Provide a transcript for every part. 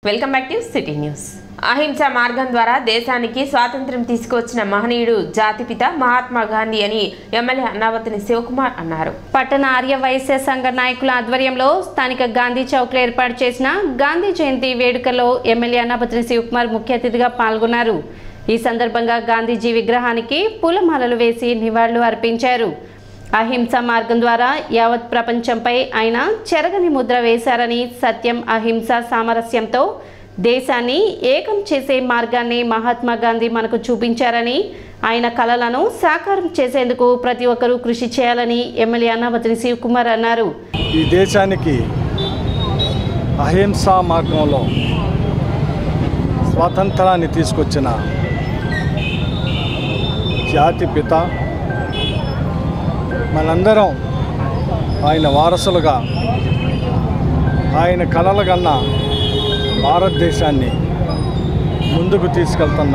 welcome back to city news అహింస మార్గం ద్వారా దేశానికి స్వాతంత్ర్యం తీసుకువచ్చిన మహనీయుడు జాతిపిత మహాత్మా గాంధీ అని ఎమ్మెల్యే అన్నావతిని శివకుమార్ అన్నారు పట్టణ ఆర్య వైశ్య సంఘ నాయకుల ఆధ్వర్యంలో స్థానిక గాంధీ చౌక్లో ఏర్పాటు చేసిన గాంధీ జయంతి వేడుకలో ఎమ్మెల్యే అన్నపత్రి శివకుమార్ ముఖ్య అతిథిగా పాల్గొన్నారు ఈ సందర్భంగా గాంధీజీ విగ్రహానికి పూలమాలలు వేసి నివాళులు అర్పించారు అహింస మార్గం ద్వారా యావత్ ప్రపంచంపై ఆయన చెరగని ముద్ర వేశారని సత్యం అహింస సామరస్యంతో దేశాన్ని ఏకం చేసే మార్గాన్ని మహాత్మా గాంధీ మనకు చూపించారని ఆయన కలలను సాకారం చేసేందుకు ప్రతి ఒక్కరూ కృషి చేయాలని ఎమ్మెల్యే అన్నావతిని శివకుమార్ అన్నారు ఈ దేశానికి అహింసా మార్గంలో స్వాతంత్రాన్ని తీసుకొచ్చిన జాతి పిత మనందరం ఆయన వారసులుగా ఆయన కలలు కన్న భారతదేశాన్ని ముందుకు తీసుకెళ్తున్న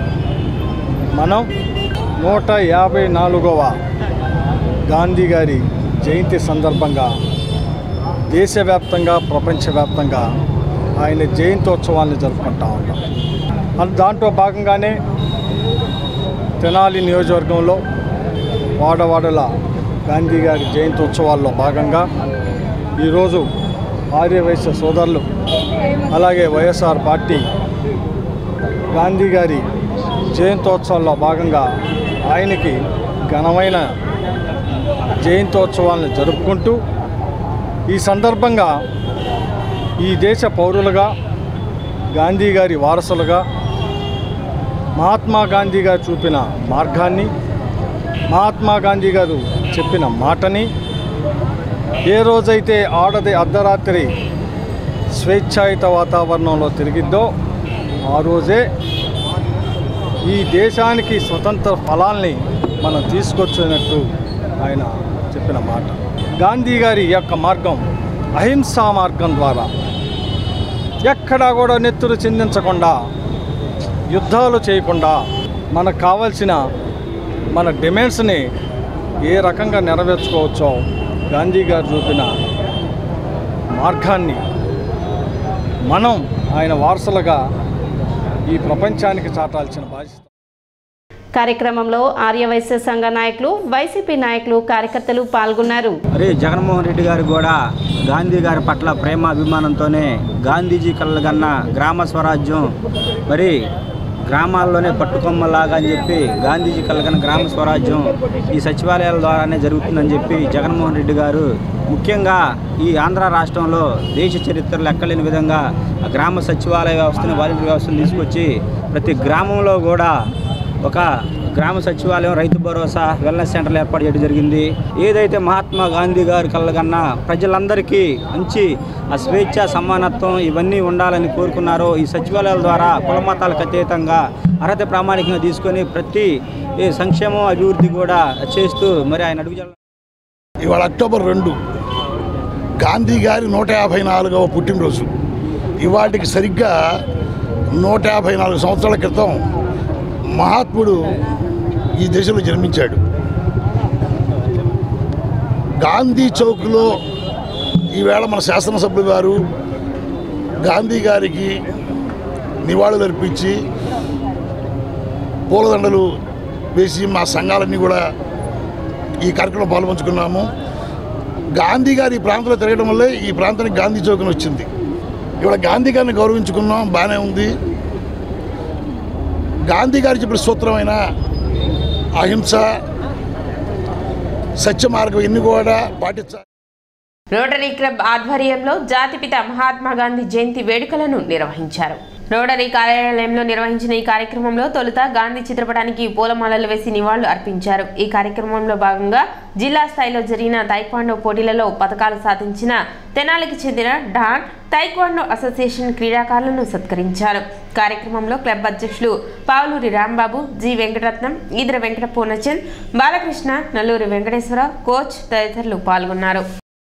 మనం నూట యాభై నాలుగవ గాంధీ గారి జయంతి సందర్భంగా దేశవ్యాప్తంగా ప్రపంచవ్యాప్తంగా ఆయన జయంతోత్సవాన్ని జరుపుకుంటా ఉంటాం అది దాంట్లో భాగంగానే తెనాలి నియోజకవర్గంలో వాడవాడల గాంధీ గారి జయంతోత్సవాల్లో భాగంగా ఈరోజు ఆర్యవైశ్య సోదరులు అలాగే వైఎస్ఆర్ పార్టీ గాంధీ గారి జయంతోత్సవంలో భాగంగా ఆయనకి ఘనమైన జయంతోత్సవాలను జరుపుకుంటూ ఈ సందర్భంగా ఈ దేశ పౌరులుగా గాంధీ గారి వారసులుగా మహాత్మా గాంధీ గారు చూపిన మార్గాన్ని మహాత్మా గాంధీ గారు చెప్పిన మాటని ఏ రోజైతే ఆడది అర్ధరాత్రి స్వేచ్ఛాయుత వాతావరణంలో తిరిగిద్దో ఆ రోజే ఈ దేశానికి స్వతంత్ర ఫలాల్ని మనం తీసుకొచ్చినట్టు ఆయన చెప్పిన మాట గాంధీ గారి యొక్క మార్గం అహింసా మార్గం ద్వారా ఎక్కడా కూడా నెత్తురు చిందించకుండా యుద్ధాలు చేయకుండా మనకు కావాల్సిన మన డిమాండ్స్ని ఏ రకంగా నెరవేర్చుకోవచ్చో గాంధీ గారు చూపిన మార్గాన్ని మనం ఆయన వారసులుగా ఈ ప్రపంచానికి చాటాల్సిన బాధ్యత కార్యక్రమంలో ఆర్యవైశ్య సంఘ నాయకులు వైసీపీ నాయకులు కార్యకర్తలు పాల్గొన్నారు మరి జగన్మోహన్ రెడ్డి గారు కూడా గాంధీ గారి పట్ల ప్రేమ అభిమానంతోనే గాంధీజీ కళ్ళగన్న గ్రామ స్వరాజ్యం మరి గ్రామాల్లోనే పట్టుకొమ్మలాగా అని చెప్పి గాంధీజీ కళ్ళగన్న గ్రామ స్వరాజ్యం ఈ సచివాలయాల ద్వారానే జరుగుతుందని చెప్పి జగన్మోహన్ రెడ్డి గారు ముఖ్యంగా ఈ ఆంధ్ర రాష్ట్రంలో దేశ చరిత్రలో ఎక్కలేని విధంగా ఆ గ్రామ సచివాలయ వ్యవస్థని వాలంటీర్ వ్యవస్థను తీసుకొచ్చి ప్రతి గ్రామంలో కూడా ఒక గ్రామ సచివాలయం రైతు భరోసా వెల్నెస్ సెంటర్లు ఏర్పాటు చేయడం జరిగింది ఏదైతే మహాత్మా గాంధీ గారి కళ్ళగన్నా ప్రజలందరికీ మంచి ఆ స్వేచ్ఛ సమానత్వం ఇవన్నీ ఉండాలని కోరుకున్నారో ఈ సచివాలయాల ద్వారా కుల మతాలకు అతీతంగా అర్హత ప్రామాణికంగా తీసుకొని ప్రతి ఈ సంక్షేమం అభివృద్ధి కూడా చేస్తూ మరి ఆయన అడుగు ఇవాళ అక్టోబర్ రెండు గాంధీ గారి నూట యాభై నాలుగవ పుట్టినరోజు ఇవాటికి సరిగ్గా నూట యాభై నాలుగు సంవత్సరాల క్రితం మహాత్ముడు ఈ దేశంలో జన్మించాడు గాంధీ చౌక్లో ఈవేళ మన శాసనసభ్యులు గారు గాంధీ గారికి నివాళులు అర్పించి పూలదండలు వేసి మా సంఘాలన్నీ కూడా ఈ కార్యక్రమంలో పాల్పంచుకున్నాము గాంధీ గారు ఈ ప్రాంతంలో తిరగడం వల్లే ఈ ప్రాంతానికి గాంధీ చౌక్ అని వచ్చింది ఇవాళ గాంధీ గారిని గౌరవించుకున్నాం బాగానే ఉంది గాంధీ గారు చెప్పిన సూత్రమైన అహింస సత్య మార్గం ఇన్ని కూడా పాటించాలి రోటరీ క్లబ్ ఆధ్వర్యంలో జాతిపిత మహాత్మా గాంధీ జయంతి వేడుకలను నిర్వహించారు రోటరీ కార్యాలయంలో నిర్వహించిన ఈ కార్యక్రమంలో తొలుత గాంధీ చిత్రపటానికి పూలమాలలు వేసి నివాళులు అర్పించారు ఈ కార్యక్రమంలో భాగంగా జిల్లా స్థాయిలో జరిగిన తైక్వాండో పోటీలలో పథకాలు సాధించిన తెనాలికి చెందిన డాన్ తైక్వాండో అసోసియేషన్ క్రీడాకారులను సత్కరించారు కార్యక్రమంలో క్లబ్ అధ్యక్షులు పావులూరి రాంబాబు జి వెంకటరత్నం ఈదర వెంకట పూర్ణచంద్ బాలకృష్ణ నల్లూరి వెంకటేశ్వరరావు కోచ్ తదితరులు పాల్గొన్నారు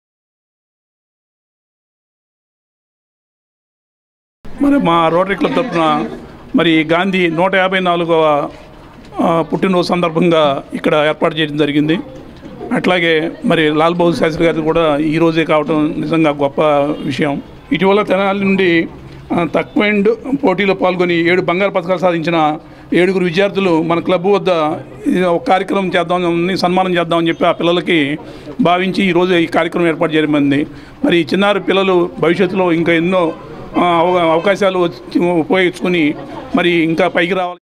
మరి మా రోటరీ క్లబ్ తరఫున మరి గాంధీ నూట యాభై నాలుగవ ఆ, పుట్టినరోజు సందర్భంగా ఇక్కడ ఏర్పాటు చేయడం జరిగింది అట్లాగే మరి లాల్ బహదూర్ శాస్త్రి గారిది కూడా ఈ రోజే కావడం నిజంగా గొప్ప విషయం ఇటీవల తెనాలి నుండి ఆ, తక్కువ ఎండ్ పోటీలో పాల్గొని ఏడు బంగారు పథకాలు సాధించిన ఏడుగురు విద్యార్థులు మన క్లబ్ వద్ద ఇది ఒక కార్యక్రమం చేద్దామని సన్మానం చేద్దామని చెప్పి ఆ పిల్లలకి భావించి ఈరోజు ఈ కార్యక్రమం ఏర్పాటు చేయబడింది మరి ఈ చిన్నారి పిల్లలు భవిష్యత్తులో ఇంకా ఎన్నో ఆ, అవ- అవకాశాలు వచ్చి- ఉపయోగించుకొని మరి ఇంకా పైకి రావాలి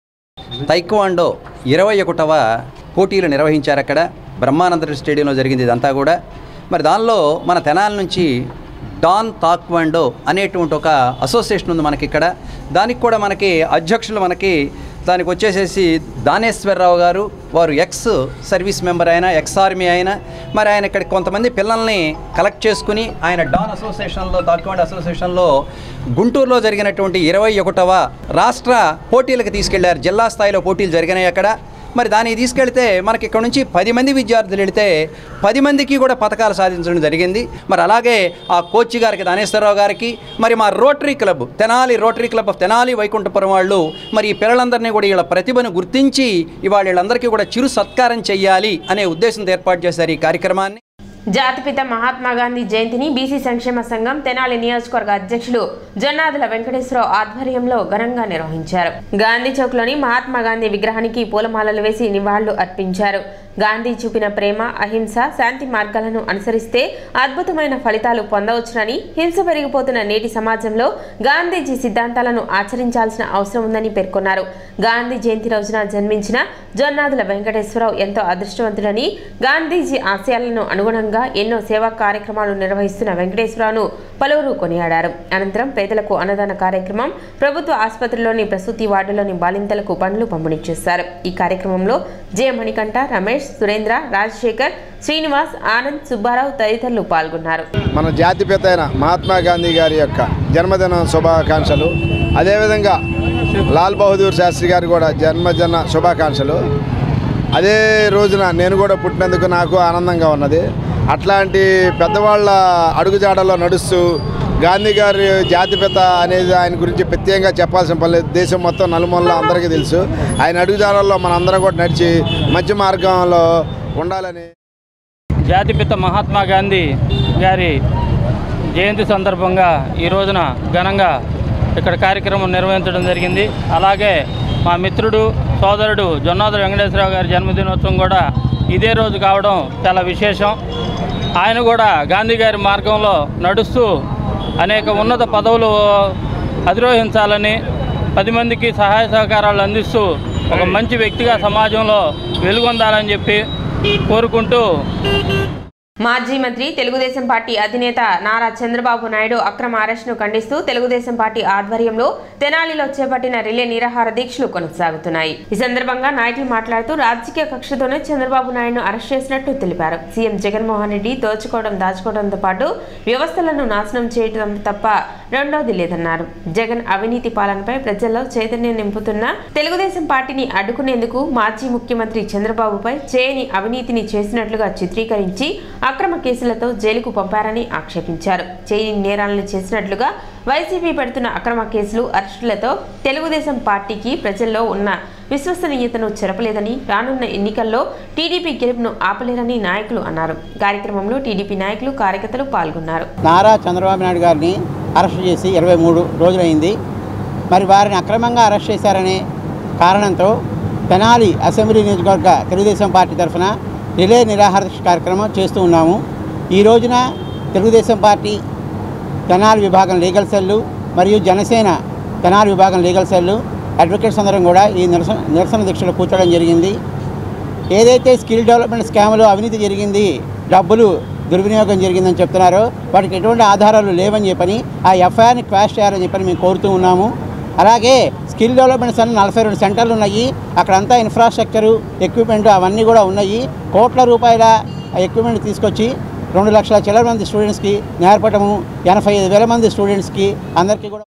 తైక్వాండో ఇరవై ఒకటవ పోటీలు నిర్వహించారు అక్కడ బ్రహ్మానంద స్టేడియంలో జరిగింది ఇదంతా కూడా మరి దానిలో మన తెనాల నుంచి డాన్ తాక్వాండో అనేటువంటి ఒక అసోసియేషన్ ఉంది మనకి ఇక్కడ దానికి కూడా మనకి అధ్యక్షులు మనకి దానికి వచ్చేసేసి దానేశ్వరరావు గారు వారు ఎక్స్ సర్వీస్ మెంబర్ అయిన ఎక్స్ ఆర్మీ అయిన మరి ఆయన ఇక్కడ కొంతమంది పిల్లల్ని కలెక్ట్ చేసుకుని ఆయన డాన్ అసోసియేషన్లో తాక్వాండో అసోసియేషన్లో గుంటూరులో జరిగినటువంటి ఇరవై ఒకటవ రాష్ట్ర పోటీలకు తీసుకెళ్లారు జిల్లా స్థాయిలో పోటీలు జరిగినాయి అక్కడ మరి దానికి తీసుకెళ్తే మనకి ఇక్కడ నుంచి పది మంది విద్యార్థులు వెళితే పది మందికి కూడా పథకాలు సాధించడం జరిగింది మరి అలాగే ఆ కోచ్ గారికి దానేశ్వరరావు గారికి మరి మా Rotary club Tenali Rotary club of Tenali Vaikunthapuram వాళ్ళు మరి ఈ పిల్లలందరినీ కూడా వీళ్ళ ప్రతిభను గుర్తించి ఇవాళ వీళ్ళందరికీ కూడా చిరు సత్కారం చెయ్యాలి అనే ఉద్దేశంతో ఏర్పాటు చేశారు ఈ కార్యక్రమాన్ని జాతిపిత మహాత్మా గాంధీ జయంతిని బీసీ సంక్షేమ సంఘం తెనాలి నియోజకవర్గ అధ్యక్షులు జొన్నాదుల వెంకటేశ్వరరావు ఆధ్వర్యంలో ఘనంగా నిర్వహించారు గాంధీ చౌక్లోని మహాత్మా గాంధీ విగ్రహానికి పూలమాలలు వేసి నివాళులు అర్పించారు గాంధీ చూపిన ప్రేమ అహింస శాంతి మార్గాలను అనుసరిస్తే అద్భుతమైన ఫలితాలు పొందవచ్చునని హింస పెరిగిపోతున్న నేటి సమాజంలో గాంధీజీ సిద్ధాంతాలను ఆచరించాల్సిన అవసరం ఉందని పేర్కొన్నారు గాంధీ జయంతి రోజున జన్మించిన జొన్నాదుల వెంకటేశ్వరరావు ఎంతో అదృష్టవంతుడని గాంధీజీ ఆశయాలను అనుగుణంగా ఎన్నో సేవా కార్యక్రమాలు నిర్వహిస్తున్న వెంకటేశ్వరరావును పలువురు కొనియాడారు అనంతరం పేదలకు అన్నదాన కార్యక్రమం ప్రభుత్వ ఆసుపత్రిలోని ప్రసూతి వార్డులోని బాలింతలకు పండ్లు పంపిణీ చేశారు ఈ కార్యక్రమంలో జె మణికంఠ రమేష్ సురేంద్ర రాజశేఖర్ శ్రీనివాస్ ఆనంద్ సుబ్బారావు తదితరులు పాల్గొన్నారు మన జాతిపిత అయిన మహాత్మా గాంధీ గారి యొక్క జన్మదిన శుభాకాంక్షలు అదేవిధంగా లాల్ బహదూర్ శాస్త్రి గారి కూడా జన్మదిన శుభాకాంక్షలు అదే రోజున నేను కూడా పుట్టినందుకు నాకు ఆనందంగా ఉన్నది అట్లాంటి పెద్దవాళ్ళ అడుగుజాడలో నడుస్తూ గాంధీ గారి జాతిపిత అనేది ఆయన గురించి ప్రత్యేకంగా చెప్పాల్సిన పని లేదు దేశం మొత్తం నలుమూలలో అందరికీ తెలుసు ఆయన అడుగుజాడల్లో మనందరం కూడా నడిచి మంచి మార్గంలో ఉండాలని జాతిపిత మహాత్మా గాంధీ గారి జయంతి సందర్భంగా ఈ రోజున ఘనంగా ఇక్కడ కార్యక్రమం నిర్వహించడం జరిగింది అలాగే మా మిత్రుడు సోదరుడు జొన్నాదుల వెంకటేశ్వరరావు గారి జన్మదినోత్సవం కూడా ఇదే రోజు కావడం చాలా విశేషం ఆయన కూడా గాంధీ గారి మార్గంలో నడుస్తూ అనేక ఉన్నత పదవులు అధిరోహించాలని పది మందికి సహాయ సహకారాలు అందిస్తూ ఒక మంచి వ్యక్తిగా సమాజంలో వెలుగొందాలని చెప్పి కోరుకుంటూ మాజీ మంత్రి తెలుగుదేశం పార్టీ అధినేత నారా చంద్రబాబు నాయుడు అక్రమ అరెస్టును ఖండిస్తూ తెలుగుదేశం పార్టీ ఆధ్వర్యంలో తెనాలిలో చేపట్టిన రిలే నిరాహార దీక్షలు కొనసాగుతున్నాయి ఈ సందర్భంగా నాయకులు మాట్లాడుతూ రాజకీయ కక్షతోనే చంద్రబాబు నాయుడును అరెస్ట్ చేసినట్టు తెలిపారు సీఎం జగన్మోహన్ రెడ్డి దోచుకోవడం దాచుకోవడంతో పాటు వ్యవస్థలను నాశనం చేయడం తప్ప రెండోది లేదన్నారు జగన్ అవినీతి పాలనపై ప్రజల్లో చైతన్యం నింపుతున్న తెలుగుదేశం పార్టీని అడ్డుకునేందుకు మాజీ ముఖ్యమంత్రి చంద్రబాబుపై చేయని అవినీతిని చేసినట్లుగా చిత్రీకరించి అక్రమ కేసులతో జైలుకు పంపారని ఆక్షేపించారు చేయని నేరాలను చేసినట్లుగా వైసీపీ పెడుతున్న అక్రమ కేసులు అరెస్టులతో తెలుగుదేశం పార్టీకి ప్రజల్లో ఉన్న విశ్వసనీయతను చెరపలేదని రానున్న ఎన్నికల్లో టీడీపీ గెలుపును ఆపలేరని నాయకులు అన్నారు కార్యక్రమంలో టీడీపీ నాయకులు కార్యకర్తలు పాల్గొన్నారు నారా చంద్రబాబు నాయుడు గారిని అరెస్ట్ చేసి ఇరవై మూడు రోజులైంది మరి వారిని అక్రమంగా అరెస్ట్ చేశారనే కారణంతో తెనాలి అసెంబ్లీ నియోజకవర్గ తెలుగుదేశం పార్టీ తరఫున రిలే నిరాహార దీక్ష కార్యక్రమం చేస్తూ ఉన్నాము ఈ రోజున తెలుగుదేశం పార్టీ తెనాలి విభాగం లీగల్ సెల్లు మరియు జనసేన తెనాలి విభాగం లీగల్ సెల్లు అడ్వకేట్స్ అందరం కూడా ఈ నిరసన నిరసన దీక్షలో కూర్చోవడం జరిగింది ఏదైతే స్కిల్ డెవలప్మెంట్ స్కామ్లో అవినీతి జరిగింది డబ్బులు దుర్వినియోగం జరిగిందని చెప్తున్నారో వాటికి ఎటువంటి ఆధారాలు లేవని చెప్పని ఆ ఎఫ్ఐఆర్ని క్వాష్ చేయాలని చెప్పని మేము కోరుతూ ఉన్నాము అలాగే స్కిల్ డెవలప్మెంట్స్ అన్ని నలభై రెండు సెంటర్లు ఉన్నాయి అక్కడంతా ఇన్ఫ్రాస్ట్రక్చరు ఎక్విప్మెంట్ అవన్నీ కూడా ఉన్నాయి కోట్ల రూపాయల ఎక్విప్మెంట్ తీసుకొచ్చి రెండు లక్షల చిల్లర మంది స్టూడెంట్స్కి నేర్పడము ఎనభై ఐదు వేల మంది స్టూడెంట్స్కి అందరికీ కూడా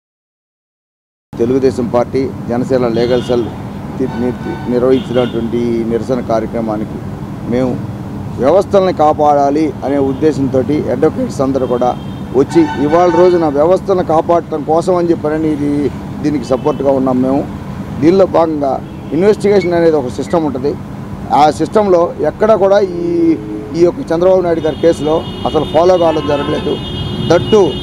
Telugu Desam party Janasena legal cell తి- ని- నిర్వహించినటువంటి ఈ నిరసన కార్యక్రమానికి మేము వ్యవస్థల్ని కాపాడాలి అనే ఉద్దేశంతో అడ్వకేట్స్ అందరూ కూడా వచ్చి ఇవాళ రోజున వ్యవస్థను కాపాడటం కోసం అని చెప్పని ఇది దీనికి సపోర్ట్గా ఉన్నాం మేము దీనిలో భాగంగా ఇన్వెస్టిగేషన్ అనేది ఒక సిస్టమ్ ఉంటుంది ఆ సిస్టంలో ఎక్కడ కూడా ఈ ఈ యొక్క చంద్రబాబు నాయుడు గారి కేసులో అసలు ఫాలో కావడం జరగలేదు దట్టు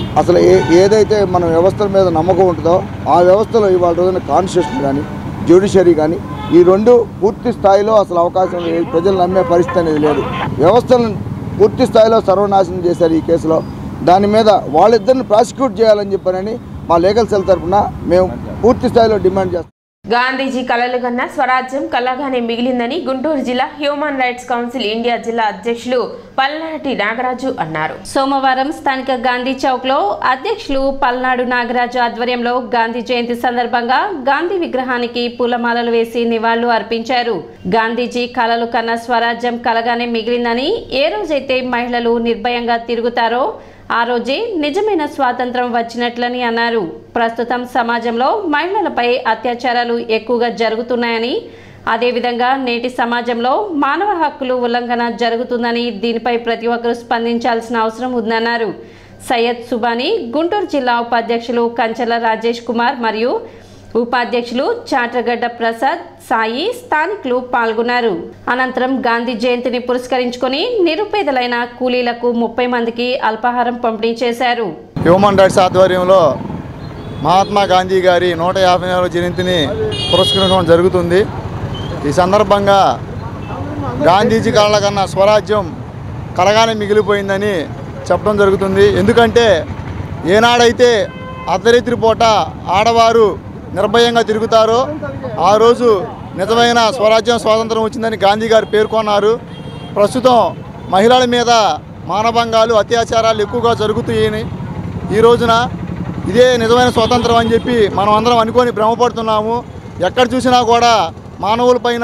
అసలు ఏ ఏదైతే మన వ్యవస్థల మీద నమ్మకం ఉంటుందో ఆ వ్యవస్థలో ఇవాళ రోజున కాన్స్టిట్యూషన్ కానీ జ్యుడిషియరీ కానీ ఈ రెండు పూర్తి స్థాయిలో అసలు అవకాశం లేదు ప్రజలు నమ్మే పరిస్థితి అనేది లేదు వ్యవస్థలను పూర్తి స్థాయిలో సర్వనాశనం చేశారు ఈ కేసులో దాని మీద వాళ్ళిద్దరిని ప్రాసిక్యూట్ చేయాలని చెప్పారని మా లీగల్ సెల్ తరఫున మేము పూర్తి స్థాయిలో డిమాండ్ చేస్తాం గాంధీజీ కలలు కన్నా స్వరాజ్యం కలగానే మిగిలిందని గుంటూరు జిల్లా హ్యూమన్ రైట్స్ కౌన్సిల్ ఇండియా జిల్లా అధ్యక్షులు పల్నాటి నాగరాజు అన్నారు సోమవారం స్థానిక గాంధీ చౌక్ లో అధ్యక్షులు పల్నాడు నాగరాజు ఆధ్వర్యంలో గాంధీ జయంతి సందర్భంగా గాంధీ విగ్రహానికి పూలమాలలు వేసి నివాళులు అర్పించారు గాంధీజీ కలలు కన్నా స్వరాజ్యం కలగానే మిగిలిందని ఏ రోజైతే మహిళలు నిర్భయంగా తిరుగుతారో ఆ రోజే నిజమైన స్వాతంత్రం వచ్చినట్లని అన్నారు ప్రస్తుతం సమాజంలో మహిళలపై అత్యాచారాలు ఎక్కువగా జరుగుతున్నాయని అదేవిధంగా నేటి సమాజంలో మానవ హక్కులు ఉల్లంఘన జరుగుతుందని దీనిపై ప్రతి ఒక్కరూ స్పందించాల్సిన అవసరం ఉందన్నారు సయ్యద్ సుబాని గుంటూరు జిల్లా ఉపాధ్యక్షులు కంచల రాజేష్ కుమార్ మరియు ఉపాధ్యక్షులు చాట్రగడ్డ ప్రసాద్ సాయి స్థానికులు పాల్గొన్నారు అనంతరం గాంధీ జయంతిని పురస్కరించుకొని నిరుపేదలైన కూలీలకు ముప్పై మందికి అల్పాహారం పంపిణీ చేశారు హ్యూమన్ రైట్స్ ఆధ్వర్యంలో మహాత్మా గాంధీ గారి నూట యాభై నాలుగు జయంతిని పురస్కరించడం జరుగుతుంది ఈ సందర్భంగా గాంధీజీ కళల కన్నా స్వరాజ్యం కలగానే మిగిలిపోయిందని చెప్పడం జరుగుతుంది ఎందుకంటే ఏనాడైతే అర్ధరాత్రి పూట ఆడవారు నిర్భయంగా తిరుగుతారో ఆ రోజు నిజమైన స్వరాజ్యం స్వాతంత్రం వచ్చిందని గాంధీ గారు పేర్కొన్నారు ప్రస్తుతం మహిళల మీద మానభంగాలు అత్యాచారాలు ఎక్కువగా జరుగుతాయని ఈ రోజున ఇదే నిజమైన స్వాతంత్రం అని చెప్పి మనం అందరం అనుకొని భ్రమపడుతున్నాము ఎక్కడ చూసినా కూడా మానవులపైన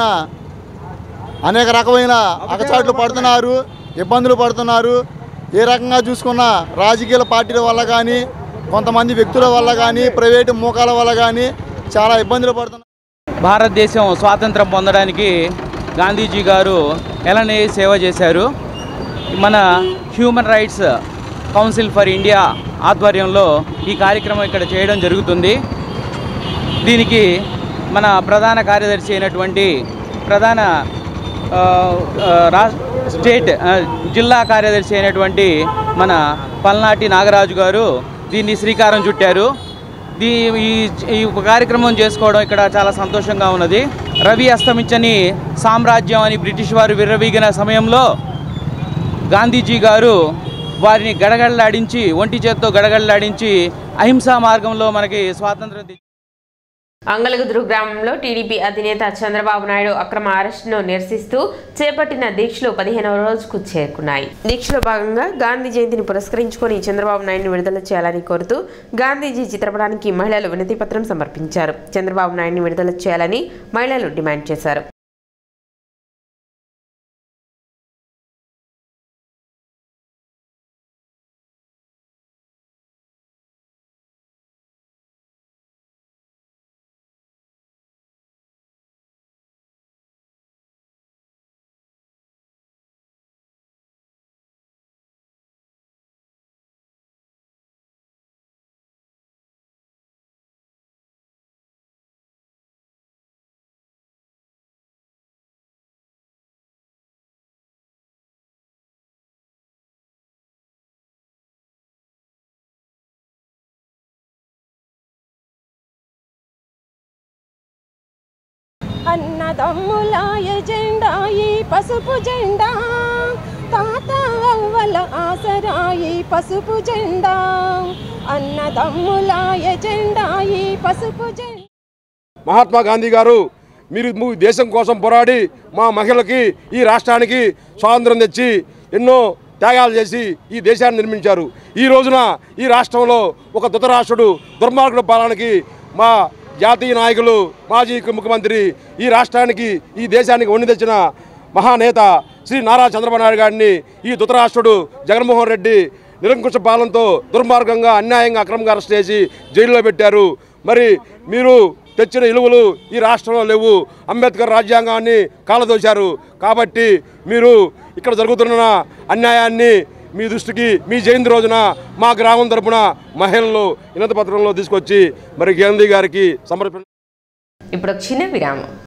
అనేక రకమైన అగచాట్లు పడుతున్నారు ఇబ్బందులు పడుతున్నారు ఏ రకంగా చూసుకున్నా రాజకీయ పార్టీల వల్ల కానీ కొంతమంది వ్యక్తుల వల్ల కానీ ప్రైవేటు మూకాల వల్ల కానీ చాలా ఇబ్బందులు పడుతున్నారు భారతదేశం స్వాతంత్రం పొందడానికి గాంధీజీ గారు ఎలానే సేవ చేశారు మన human rights council for India ఆధ్వర్యంలో ఈ కార్యక్రమం ఇక్కడ చేయడం జరుగుతుంది దీనికి మన ప్రధాన కార్యదర్శి అయినటువంటి ప్రధాన ఆ, ఆ, రా స్టేట్ ఆ, జిల్లా కార్యదర్శి అయినటువంటి మన పల్నాటి నాగరాజు గారు దీన్ని శ్రీకారం చుట్టారు దీ ఈ ఈ కార్యక్రమం చేసుకోవడం ఇక్కడ చాలా సంతోషంగా ఉన్నది రవి అస్తమించని సామ్రాజ్యం అని బ్రిటిష్ వారు విర్రవీగిన సమయంలో గాంధీజీ గారు వారిని గడగడలాడించి ఒంటి చేత్తో గడగడలాడించి అహింసా మార్గంలో మనకి స్వాతంత్రం తెచ్చి అంగలగుదురు గ్రామంలో టీడీపీ అధినేత చంద్రబాబు నాయుడు అక్రమ అరెస్టును నిరసిస్తూ చేపట్టిన దీక్షలు పదిహేనవ రోజుకు చేరుకున్నాయి దీక్షలో భాగంగా గాంధీ జయంతిని పురస్కరించుకొని చంద్రబాబు నాయుడుని విడుదల చేయాలని కోరుతూ గాంధీజీ చిత్రపటానికి మహిళలు వినతి పత్రం సమర్పించారు చంద్రబాబు నాయుడిని విడుదల చేయాలని మహిళలు డిమాండ్ చేశారు అన్నదమ్ముల ఎజెండా ఈ పసుపు జెండా తాత అవ్వల ఆసరాయి పసుపు జెండా అన్నదమ్ముల ఎజెండా ఈ పసుపు జెండా మహాత్మా గాంధీ గారు మీరు మీ దేశం కోసం పోరాడి మా మహిళలకి ఈ రాష్ట్రానికి స్వాతంత్రం తెచ్చి ఎన్నో త్యాగాలు చేసి ఈ దేశాన్ని నిర్మించారు ఈ రోజున ఈ రాష్ట్రంలో ఒక ధృతరాష్ట్రుడు దుర్మార్గుడు పాలనకి మా జాతీయ నాయకులు మాజీ ముఖ్యమంత్రి ఈ రాష్ట్రానికి ఈ దేశానికి వండి తెచ్చిన మహానేత శ్రీ నారా చంద్రబాబు నాయుడు గారిని ఈ ధృతరాష్ట్రుడు జగన్మోహన్ రెడ్డి నిరంకుశ పాలనతో దుర్మార్గంగా అన్యాయంగా అక్రమంగా అరెస్ట్ చేసి జైల్లో పెట్టారు మరి మీరు తెచ్చిన విలువలు ఈ రాష్ట్రంలో లేవు అంబేద్కర్ రాజ్యాంగాన్ని కాలదోశారు కాబట్టి మీరు ఇక్కడ జరుగుతున్న అన్యాయాన్ని మీ దృష్టికి మీ జయంతి రోజున మా గ్రామం తరపున మహిళలు వినతి పత్రంలో తీసుకొచ్చి మరి గాంధీ గారికి సమర్పణ ఇప్పుడు ఒక చిన్న విరామం